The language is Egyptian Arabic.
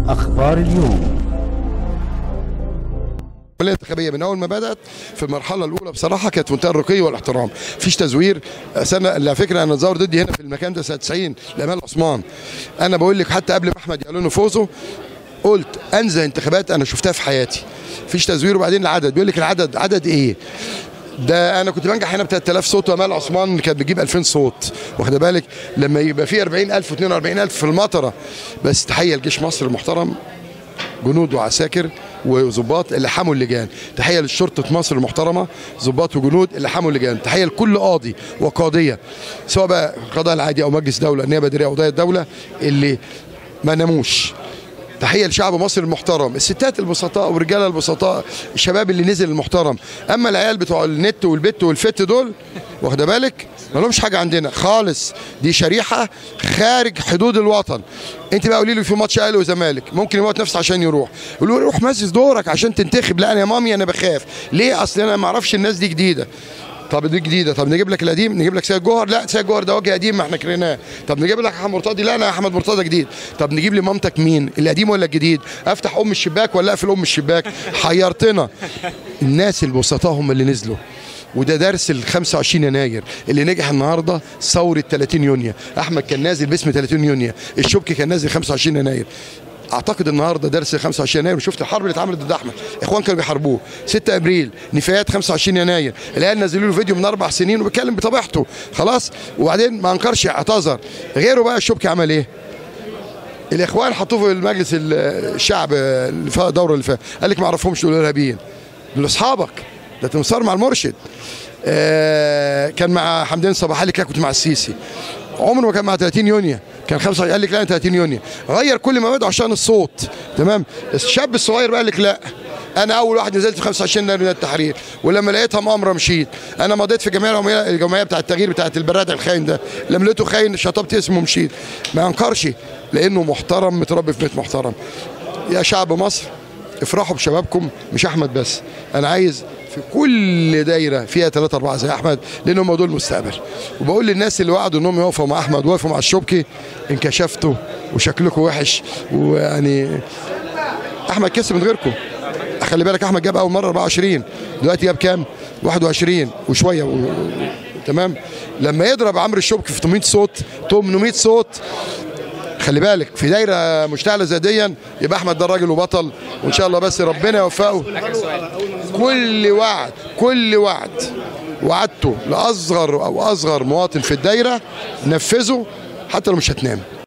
أخبار اليوم العمليه الانتخابيه من اول ما بدات في المرحله الاولى بصراحه كانت منتهى الرقي والاحترام مفيش تزوير سنه على فكره انا اتزور ضدي هنا في المكان ده سنه 90 لامال عثمان انا بقول لك حتى قبل ما احمد يعلنوا فوزه قلت انزه انتخابات انا شفتها في حياتي مفيش تزوير وبعدين العدد بيقول لك العدد عدد ايه ده انا كنت بنجح هنا ب 3000 صوت وامال عثمان كانت بتجيب 2000 صوت واخد بالك لما يبقى في 40000 و42000 في المطره بس تحيه لجيش مصر المحترم جنود وعساكر وظباط اللي حموا اللجان تحيه للشرطه مصر المحترمه ظباط وجنود اللي حموا اللجان تحيه لكل قاضي وقاضيه سواء بقى القضاء العادي او مجلس دوله النيابه الاداريه او قضايا الدوله اللي ما ناموش تحيه لشعب مصر المحترم الستات البسطاء والرجاله البسطاء الشباب اللي نزل المحترم اما العيال بتوع النت والبت والفت دول واخده بالك ما لهمش حاجه عندنا خالص دي شريحه خارج حدود الوطن انت بقى قولي لي في ماتش اهلي وزمالك ممكن يموت نفسه عشان يروح يقول له روح مزز دورك عشان تنتخب لا انا يا مامي انا بخاف ليه اصل انا ما اعرفش الناس دي جديده طب دي جديده طب نجيب لك القديم نجيب لك سيد جوهر لا سيد جوهر ده وجه قديم ما احنا كرهناه طب نجيب لك احمد مرتضي لا انا احمد مرتضي جديد طب نجيب لي مامتك مين القديم ولا الجديد افتح ام الشباك ولا اقفل ام الشباك حيرتنا الناس البسطاء هم اللي نزلوا وده درس ال 25 يناير اللي نجح النهارده ثوره 30 يونيو احمد كان نازل باسم 30 يونيو الشبكي كان نازل 25 يناير اعتقد النهارده درس 25 يناير وشفت الحرب اللي اتعملت ضد احمد اخوان كانوا بيحاربوه 6 ابريل نفايات 25 يناير العيال نزلوا له فيديو من اربع سنين وبيتكلم بطبيعته خلاص وبعدين ما انكرش اعتذر غيره بقى الشبكي عمل ايه؟ الاخوان حطوه في المجلس الشعب اللي فات الدوره اللي فاتت قال لك ما اعرفهمش دول ارهابيين دول اصحابك ده تنصار مع المرشد آه كان مع حمدان صباح قال لك لا كنت مع السيسي عمره ما كان مع 30 يونيو كان 5 قال لك لا 30 يونيو غير كل مبادئه عشان الصوت تمام الشاب الصغير بقى قال لك لا انا اول واحد نزلت في 25 يناير من التحرير ولما لقيتها مؤامره مشيت انا مضيت في جمعيه العموميه الجمعيه بتاعه التغيير بتاعه البراد الخاين ده لما لقيته خاين شطبت اسمه ومشيت ما انكرش لانه محترم متربي في بيت محترم يا شعب مصر افرحوا بشبابكم مش احمد بس انا عايز في كل دايره فيها ثلاثة أربعة زي أحمد لأن هم دول المستقبل وبقول للناس اللي وعدوا إنهم يقفوا مع أحمد وقفوا مع الشبكي انكشفتوا وشكلكم وحش ويعني أحمد كسب من غيركم خلي بالك أحمد جاب أول مرة 24 دلوقتي جاب كام؟ 21 وشوية و... تمام لما يضرب عمرو الشبكي في 800 صوت 800 صوت خلي بالك في دايره مشتعله زي دي يبقى احمد ده راجل وبطل وان شاء الله بس ربنا يوفقه كل وعد كل وعد وعدته لاصغر او اصغر مواطن في الدايره نفذه حتى لو مش هتنام